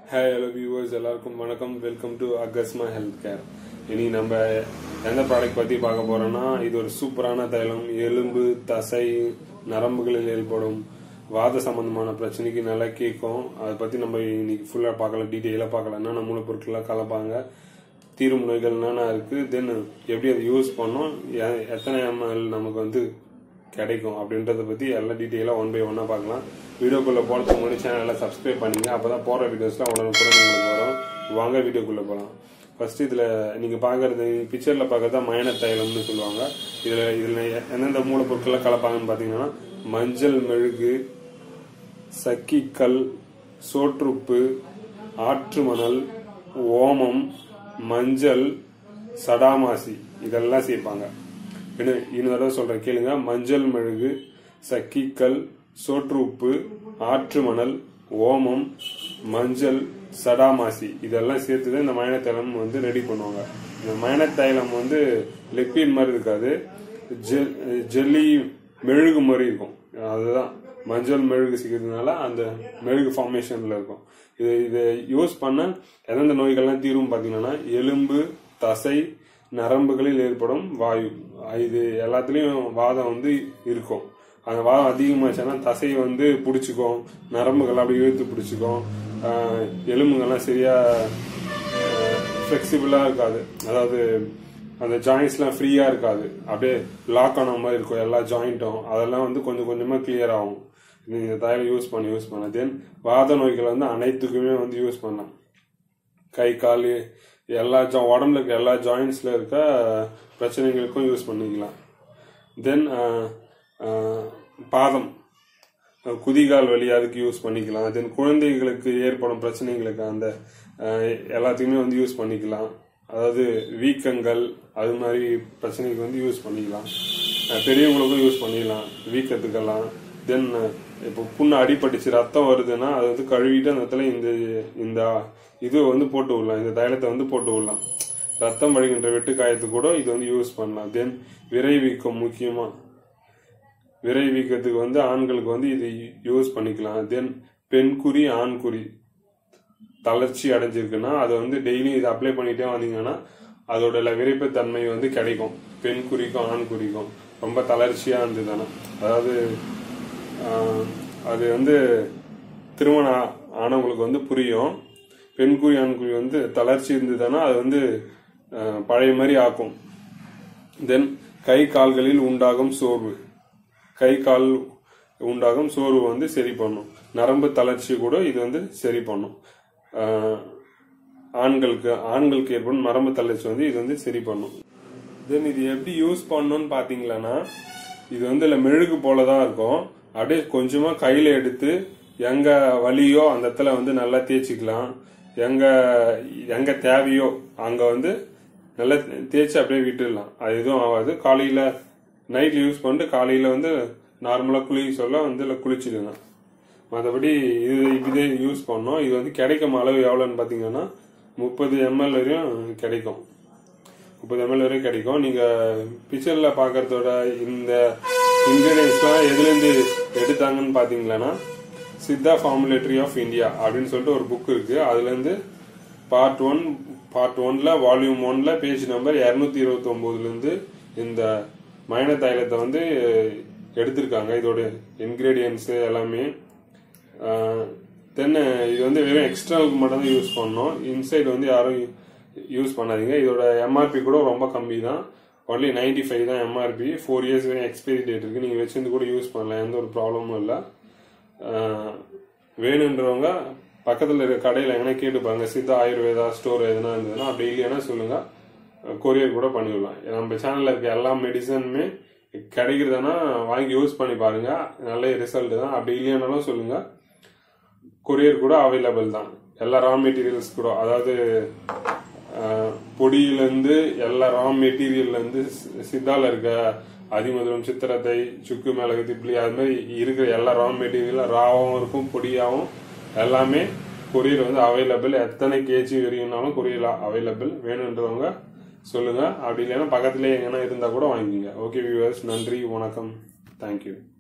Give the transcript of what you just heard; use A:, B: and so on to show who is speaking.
A: hi hello viewers எல்லாருக்கும் வணக்கம் welcome to அகஸ்மா ஹெல்த் கேர் இனி நம்ம எந்த ப்ராடக்ட் பற்றி பார்க்க போறோம்னா இது ஒரு சூப்பரான தைலம் எலும்பு தசை நரம்புகளில் ஏற்படும் வாத சம்பந்தமான பிரச்சனைக்கு நல்லா கேட்கும் அதை பற்றி நம்ம இன்னைக்கு ஃபுல்லாக பார்க்கலாம் டீட்டெயிலாக பார்க்கலாம் என்னென்ன மூலப்பொருட்கள்லாம் கலப்பாங்க தீரும் நோய்கள் என்னென்ன இருக்குது தென் எப்படி அதை யூஸ் பண்ணோம் எ- எத்தனை எம்எல் நமக்கு வந்து கிடைக்கும் அப்படின்றத பற்றி எல்லாம் டீட்டெயிலாக ஒன் பை ஒன்னாக பார்க்கலாம் வீடியோக்குள்ளே போகிறதுக்கு முன்னாடி சேனலை சப்ஸ்கிரைப் பண்ணிங்க அப்போ தான் போகிற வீடியோஸ்லாம் உடனுக்குடன் உங்களுக்கு வரும் வாங்க வீடியோக்குள்ளே போகலாம் ஃபர்ஸ்ட் இதில் நீங்கள் பார்க்குறது பிக்சரில் பார்க்குறதா மயன தைலம்னு சொல்லுவாங்க இதில் இதில் எந்தெந்த மூலப்பொருட்கள்லாம் கலப்பாங்கன்னு பார்த்தீங்கன்னா மஞ்சள் மெழுகு சக்கிக்கல் சோற்றுப்பு ஆற்று மணல் ஓமம் மஞ்சள் சடாமாசி இதெல்லாம் சேர்ப்பாங்க இன்னும் இன்னொரு தடவை சொல்றேன் கேளுங்க மஞ்சள் மெழுகு சக்கிக்கல் சோற்று உப்பு ஆற்று மணல் ஓமம் மஞ்சள் சடாமாசி இதெல்லாம் சேர்த்து தான் இந்த மயன தைலம் வந்து ரெடி பண்ணுவாங்க இந்த மயன தைலம் வந்து லிக்விட் மாதிரி இருக்காது ஜெல் ஜெல்லி மெழுகு மாதிரி இருக்கும் அதுதான் மஞ்சள் மெழுகு சிக்கிறதுனால அந்த மெழுகு ஃபார்மேஷன்ல இருக்கும் இது இதை யூஸ் பண்ண எந்தெந்த நோய்கள்லாம் தீரும் பார்த்தீங்கன்னா எலும்பு தசை நரம்புகளில் ஏற்படும் வாயு இது எல்லாத்துலேயும் வாதம் வந்து இருக்கும் அந்த வாதம் அதிகமாச்சுன்னா தசை வந்து பிடிச்சிக்கும் நரம்புகள் அப்படி இழுத்து பிடிச்சிக்கும் ஆஹ் எலும்புகள்லாம் சரியா ஃப்ளெக்சிபிளாக இருக்காது அதாவது அந்த ஜாயிண்ட்ஸ்லாம் ஃப்ரீயாக இருக்காது அப்படியே லாக் ஆன மாதிரி இருக்கும் எல்லா ஜாயிண்ட்டும் அதெல்லாம் வந்து கொஞ்சம் கொஞ்சமாக கிளியர் ஆகும் நீங்கள் தைலம் யூஸ் பண்ணி யூஸ் பண்ண தென் வாத நோய்கள் வந்து அனைத்துக்குமே வந்து யூஸ் பண்ணலாம் கை கால் எல்லா ஜா உடம்புல இருக்க எல்லா ஜாயிண்ட்ஸில் இருக்க பிரச்சனைகளுக்கும் யூஸ் பண்ணிக்கலாம் தென் பாதம் அஹ் குதிகால் வலி அதுக்கு யூஸ் பண்ணிக்கலாம் தென் குழந்தைகளுக்கு ஏற்படும் பிரச்சனைகளுக்கு அந்த அஹ், எல்லாத்துக்குமே வந்து யூஸ் பண்ணிக்கலாம் அதாவது வீக்கங்கள் அது மாதிரி பிரச்சனைக்கு வந்து யூஸ் பண்ணிக்கலாம் அஹ், பெரியவங்களுக்கும் யூஸ் பண்ணிக்கலாம் வீக்கத்துக்கெல்லாம் தென் இப்போ புண்ணு அடிபட்டுச்சு ரத்தம் வருதுன்னா அதை வந்து கழுவிட்டு அந்த இடத்துல இந்த இந்த இது வந்து போட்டு விடலாம் இந்த தைலத்தை வந்து போட்டு விடலாம் ரத்தம் வழிகின்ற வெட்டு காயத்துக்கு கூட இது வந்து யூஸ் பண்ணலாம் தென் விரை வீக்கம் முக்கியமாக விரை வீக்கத்துக்கு வந்து ஆண்களுக்கு வந்து இது யூஸ் பண்ணிக்கலாம் தென் பெண் குறி ஆண் குறி தளர்ச்சி அடைஞ்சிருக்குன்னா அதை வந்து டெய்லி இதை அப்ளை பண்ணிட்டே வந்தீங்கன்னா அதோட ல- விரைப்புத்தன்மை வந்து கிடைக்கும் பெண் குறிக்கும் ஆண் குறிக்கும் ரொம்ப தளர்ச்சியா இருந்ததுன்னா அதாவது ஆஹ், அது வந்து திருமணம் ஆ- ஆனவங்களுக்கு வந்து புரியும் பெண் குறி ஆண் குறி வந்து தளர்ச்சி இருந்ததுன்னா அது வந்து ஆஹ், பழைய மாதிரி ஆக்கும் தென் கை கால்களில் உண்டாகும் சோர்வு கை கால் உண்டாகும் சோர்வு வந்து சரி பண்ணும் நரம்பு தளர்ச்சி கூட இது வந்து சரி பண்ணும் ஆஹ் ஆண்களுக்கு ஆண்களுக்கு ஏற்படும் நரம்பு தளர்ச்சி வந்து இது வந்து சரி பண்ணும் தென் இது எப்படி யூஸ் பண்ணணும்னு பாத்தீங்களன்னா இது வந்து இல்ல மெழுகு போல தான் இருக்கும் அப்படியே கொஞ்சமா கையில எடுத்து எங்க வலியோ அந்த இடத்துல வந்து நல்லா தேய்ச்சிக்கலாம் எங்க எங்க தேவையோ அங்க வந்து நல்லா தேய்ச்சி அப்படியே விட்டுடலாம் அது எதுவும் ஆகாது காலையில நைட்ல யூஸ் பண்ணிட்டு காலையில வந்து நார்மலா குளிக்க சொல்ல வந்து இல்ல குளிச்சிடுங்க மற்றபடி இது இதே யூஸ் பண்ணோம் இது வந்து கிடைக்கும் அளவு எவ்வளோன்னு பார்த்தீங்கன்னா முப்பது எம்எல் வரையும் கிடைக்கும் முப்பது எம்எல் வரையும் கிடைக்கும் நீங்க பிக்சர்ல பார்க்கறதோட இந்த இன்கிரீடியன்ஸ்லாம் எதுலேருந்து எடுத்தாங்கன்னு பார்த்தீங்களன்னா சித்தா ஃபார்முலேட்டரி ஆஃப் இந்தியா அப்படின்னு சொல்லிட்டு ஒரு புக் இருக்கு அதுலேருந்து பார்ட் ஒன் பார்ட் ஒன்ல வால்யூம் ஒன்ல பேஜ் நம்பர் இரநூத்தி இருபத்தி ஒன்பதுலேருந்து இந்த மயன தைலத்தை வந்து எடுத்திருக்காங்க இதோட இன்கிரீடியன்ஸ் எல்லாமே தென் இது வந்து வெறும் எக்ஸ்டர்னலுக்கு மட்டும் தான் யூஸ் பண்ணோம் இன்சைடு வந்து யாரும் யூஸ் பண்ணாதீங்க இதோட எம்ஆர்பி கூட ரொம்ப கம்மி தான் ஒன்லி நைன்டி ஃபைவ் தான் எம்ஆர்பி ஃபோர் இயர்ஸ் வரையும் எக்ஸ்பைரி டேட் இருக்கு நீங்கள் வச்சிருந்து கூட யூஸ் பண்ணலாம் எந்த ஒரு ப்ராப்ளமும் இல்லை வேணுன்றவங்க பக்கத்தில் இருக்க கடையில் எங்கன்னா கேட்டுப்பாங்க சித்தா ஆயுர்வேதா ஸ்டோர் எதுனா இருந்ததுன்னா அப்படி இல்லைன்னா சொல்லுங்க கொரியர் கூட பண்ணிடலாம் நம்ம சேனல்ல இருக்க எல்லா மெடிசனுமே கிடைக்கிறதுனா வாங்கி யூஸ் பண்ணி பாருங்க நல்ல ரிசல்ட் தான் அப்படி இல்லையானாலும் சொல்லுங்க கொரியர் கூட அவைலபிள் தான் எல்லா ரா மெட்டீரியல்ஸ் கூட அதாவது அஹ், பொடியிலேருந்து எல்லா ரா மெட்டீரியல்லேருந்து சித்தால இருக்க அதிமதுரம் சித்திரத்தை சுக்கு மிளகு திப்ளி அது மாதிரி இருக்கிற எல்லா ரா மெட்டீரியலும் ராவும் இருக்கும் பொடியாகவும் எல்லாமே கொரியர் வந்து அவைலபிள் எத்தனை கேஜி வரையும்னாலும் கொரியர் அவைலபிள் வேணுன்றவங்க சொல்லுங்க அப்படி இல்லைன்னா பக்கத்துலேயே எங்கன்னா இருந்தால் கூட வாங்கிக்கோங்க ஓகே வியூவர்ஸ் நன்றி வணக்கம் தேங்க்யூ